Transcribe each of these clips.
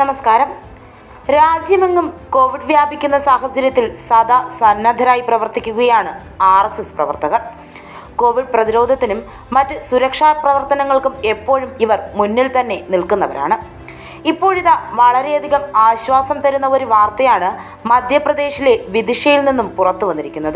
നമസ്കാരം രാജ്യമെങ്ങും കോവിഡ് വ്യാപിക്കുന്ന സാഹചര്യത്തിൽ സദാ സന്നദ്ധരായി പ്രവർത്തിക്കുകയാണ് ആർ എസ് എസ് പ്രവർത്തകർ കോവിഡ് പ്രതിരോധത്തിനും മറ്റ് സുരക്ഷാ പ്രവർത്തനങ്ങൾക്കും എപ്പോഴും ഇവർ മുന്നിൽ തന്നെ നിൽക്കുന്നവരാണ് ഇപ്പോഴിതാ വളരെയധികം ആശ്വാസം തരുന്ന ഒരു വാർത്തയാണ് മധ്യപ്രദേശിലെ വിദിഷയിൽ നിന്നും പുറത്തു വന്നിരിക്കുന്നത്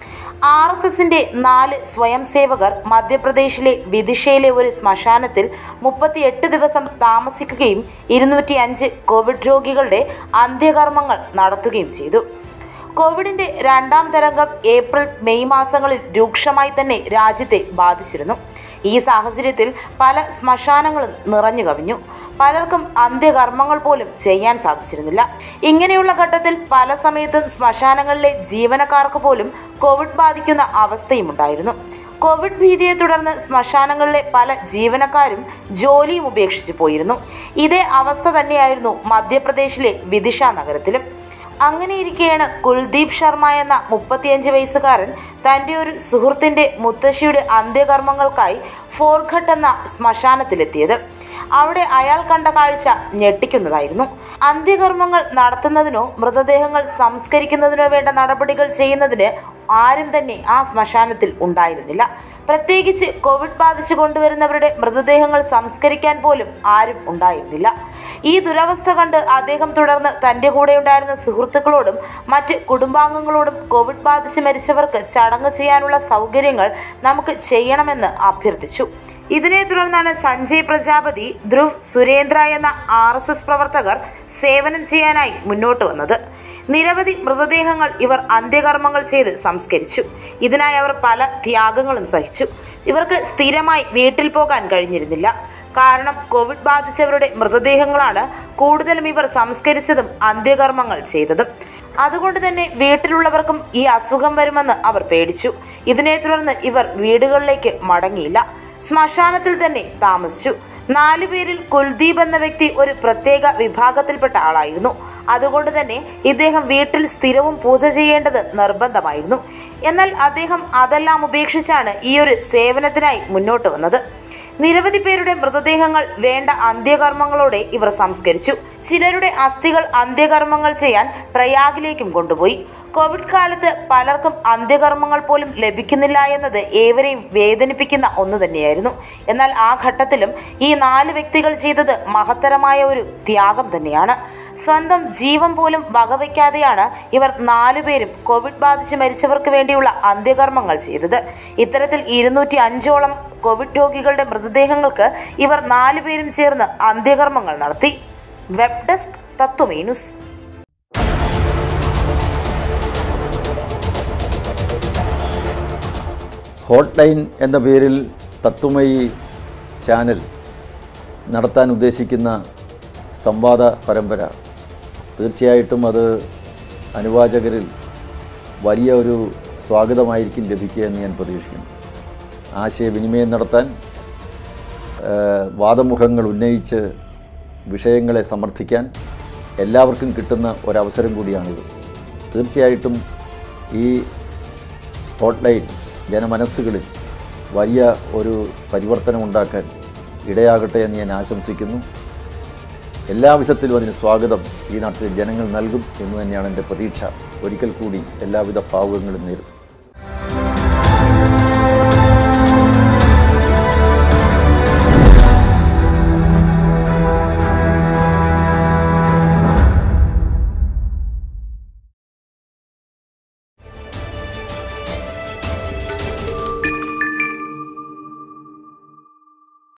ആർ എസ് എസിന്റെ നാല് സ്വയം സേവകർ മധ്യപ്രദേശിലെ വിദിഷയിലെ ഒരു ശ്മശാനത്തിൽ മുപ്പത്തിയെട്ട് ദിവസം താമസിക്കുകയും ഇരുന്നൂറ്റി അഞ്ച് കോവിഡ് രോഗികളുടെ അന്ത്യകർമ്മങ്ങൾ നടത്തുകയും ചെയ്തു കോവിഡിന്റെ രണ്ടാം തരംഗം ഏപ്രിൽ മെയ് മാസങ്ങളിൽ രൂക്ഷമായി തന്നെ രാജ്യത്തെ ബാധിച്ചിരുന്നു ഈ സാഹചര്യത്തിൽ പല ശ്മശാനങ്ങളും നിറഞ്ഞു കവിഞ്ഞു പലർക്കും അന്ത്യകർമ്മങ്ങൾ പോലും ചെയ്യാൻ സാധിച്ചിരുന്നില്ല ഇങ്ങനെയുള്ള ഘട്ടത്തിൽ പല സമയത്തും ശ്മശാനങ്ങളിലെ ജീവനക്കാർക്ക് പോലും കോവിഡ് ബാധിക്കുന്ന അവസ്ഥയും ഉണ്ടായിരുന്നു കോവിഡ് ഭീതിയെ തുടർന്ന് ശ്മശാനങ്ങളിലെ പല ജീവനക്കാരും ജോലിയും ഉപേക്ഷിച്ചു പോയിരുന്നു ഇതേ അവസ്ഥ തന്നെയായിരുന്നു മധ്യപ്രദേശിലെ വിദിഷ നഗരത്തിലും അങ്ങനെയിരിക്കെയാണ് കുൽദീപ് ശർമ്മ എന്ന മുപ്പത്തിയഞ്ച് വയസ്സുകാരൻ തൻ്റെ ഒരു സുഹൃത്തിൻ്റെ മുത്തശ്ശിയുടെ അന്ത്യകർമ്മങ്ങൾക്കായി ഫോർഘട്ട് എന്ന ശ്മശാനത്തിലെത്തിയത് അവിടെ അയാൾ കണ്ട കാഴ്ച ഞെട്ടിക്കുന്നതായിരുന്നു അന്ത്യകർമ്മങ്ങൾ നടത്തുന്നതിനോ മൃതദേഹങ്ങൾ സംസ്കരിക്കുന്നതിനോ വേണ്ട നടപടികൾ ചെയ്യുന്നതിന് ആരും തന്നെ ആ ശ്മശാനത്തിൽ ഉണ്ടായിരുന്നില്ല പ്രത്യേകിച്ച് കോവിഡ് ബാധിച്ചു കൊണ്ടുവരുന്നവരുടെ മൃതദേഹങ്ങൾ സംസ്കരിക്കാൻ പോലും ആരും ഉണ്ടായിരുന്നില്ല ഈ ദുരവസ്ഥ കണ്ട് അദ്ദേഹം തുടർന്ന് തൻ്റെ കൂടെയുണ്ടായിരുന്ന സുഹൃത്തുക്കളോടും മറ്റ് കുടുംബാംഗങ്ങളോടും കോവിഡ് ബാധിച്ച് മരിച്ചവർക്ക് ചടങ്ങ് ചെയ്യാനുള്ള സൗകര്യങ്ങൾ നമുക്ക് ചെയ്യണമെന്ന് അഭ്യർത്ഥിച്ചു ഇതിനെ തുടർന്നാണ് സഞ്ജയ് പ്രജാപതി ധ്രുവ് സുരേന്ദ്ര എന്ന ആർ എസ് എസ് പ്രവർത്തകർ സേവനം ചെയ്യാനായി മുന്നോട്ട് വന്നത് നിരവധി മൃതദേഹങ്ങൾ ഇവർ അന്ത്യകർമ്മങ്ങൾ ചെയ്ത് സംസ്കരിച്ചു ഇതിനായി അവർ പല ത്യാഗങ്ങളും സഹിച്ചു ഇവർക്ക് സ്ഥിരമായി വീട്ടിൽ പോകാൻ കഴിഞ്ഞിരുന്നില്ല കാരണം കോവിഡ് ബാധിച്ചവരുടെ മൃതദേഹങ്ങളാണ് കൂടുതലും ഇവർ സംസ്കരിച്ചതും അന്ത്യകർമ്മങ്ങൾ ചെയ്തതും അതുകൊണ്ട് തന്നെ വീട്ടിലുള്ളവർക്കും ഈ അസുഖം വരുമെന്ന് അവർ പേടിച്ചു ഇതിനെ തുടർന്ന് ഇവർ വീടുകളിലേക്ക് മടങ്ങിയില്ല ശ്മശാനത്തിൽ തന്നെ താമസിച്ചു നാലു പേരിൽ കുൽദീപ് എന്ന വ്യക്തി ഒരു പ്രത്യേക വിഭാഗത്തിൽപ്പെട്ട ആളായിരുന്നു അതുകൊണ്ട് തന്നെ ഇദ്ദേഹം വീട്ടിൽ സ്ഥിരവും പൂജ ചെയ്യേണ്ടത് നിർബന്ധമായിരുന്നു എന്നാൽ അദ്ദേഹം അതെല്ലാം ഉപേക്ഷിച്ചാണ് ഈ ഒരു സേവനത്തിനായി മുന്നോട്ട് വന്നത് നിരവധി പേരുടെ മൃതദേഹങ്ങൾ വേണ്ട അന്ത്യകർമ്മങ്ങളോടെ ഇവർ സംസ്കരിച്ചു ചിലരുടെ അസ്ഥികൾ അന്ത്യകർമ്മങ്ങൾ ചെയ്യാൻ പ്രയാഗിലേക്കും കൊണ്ടുപോയി കോവിഡ് കാലത്ത് പലർക്കും അന്ത്യകർമ്മങ്ങൾ പോലും ലഭിക്കുന്നില്ല എന്നത് ഏവരെയും വേദനിപ്പിക്കുന്ന ഒന്ന് തന്നെയായിരുന്നു എന്നാൽ ആ ഘട്ടത്തിലും ഈ നാല് വ്യക്തികൾ ചെയ്തത് മഹത്തരമായ ഒരു ത്യാഗം തന്നെയാണ് സ്വന്തം ജീവൻ പോലും വകവയ്ക്കാതെയാണ് ഇവർ നാലുപേരും കോവിഡ് ബാധിച്ച് മരിച്ചവർക്ക് വേണ്ടിയുള്ള അന്ത്യകർമ്മങ്ങൾ ചെയ്തത് ഇത്തരത്തിൽ ഇരുന്നൂറ്റി അഞ്ചോളം കോവിഡ് രോഗികളുടെ മൃതദേഹങ്ങൾക്ക് ഇവർ നാലുപേരും ചേർന്ന് അന്ത്യകർമ്മങ്ങൾ നടത്തി വെബ് ഡെസ്ക് തത്വമേ ന്യൂസ് ഹോട്ട് ലൈൻ എന്ന പേരിൽ തത്വമയി ചാനൽ നടത്താൻ ഉദ്ദേശിക്കുന്ന സംവാദ പരമ്പര തീർച്ചയായിട്ടും അത് അനുവാചകരിൽ വലിയ ഒരു സ്വാഗതമായിരിക്കും ലഭിക്കുക എന്ന് ഞാൻ പ്രതീക്ഷിക്കുന്നു ആശയവിനിമയം നടത്താൻ ആ, വാദമുഖങ്ങൾ ഉന്നയിച്ച് വിഷയങ്ങളെ സമർത്ഥിക്കാൻ എല്ലാവർക്കും കിട്ടുന്ന ഒരവസരം കൂടിയാണിത് തീർച്ചയായിട്ടും ഈ ഹോട്ട്ലൈൻ ജനമനസ്സുകളിൽ വലിയ ഒരു പരിവർത്തനം ഉണ്ടാക്കാൻ ഇടയാകട്ടെ എന്ന് ഞാൻ ആശംസിക്കുന്നു എല്ലാവിധത്തിലും അതിന് സ്വാഗതം ഈ നാട്ടിലെ ജനങ്ങൾ നൽകും എന്ന് തന്നെയാണ് എൻ്റെ പ്രതീക്ഷ ഒരിക്കൽ കൂടി എല്ലാവിധ ഭാവുകങ്ങളും നേരുന്നു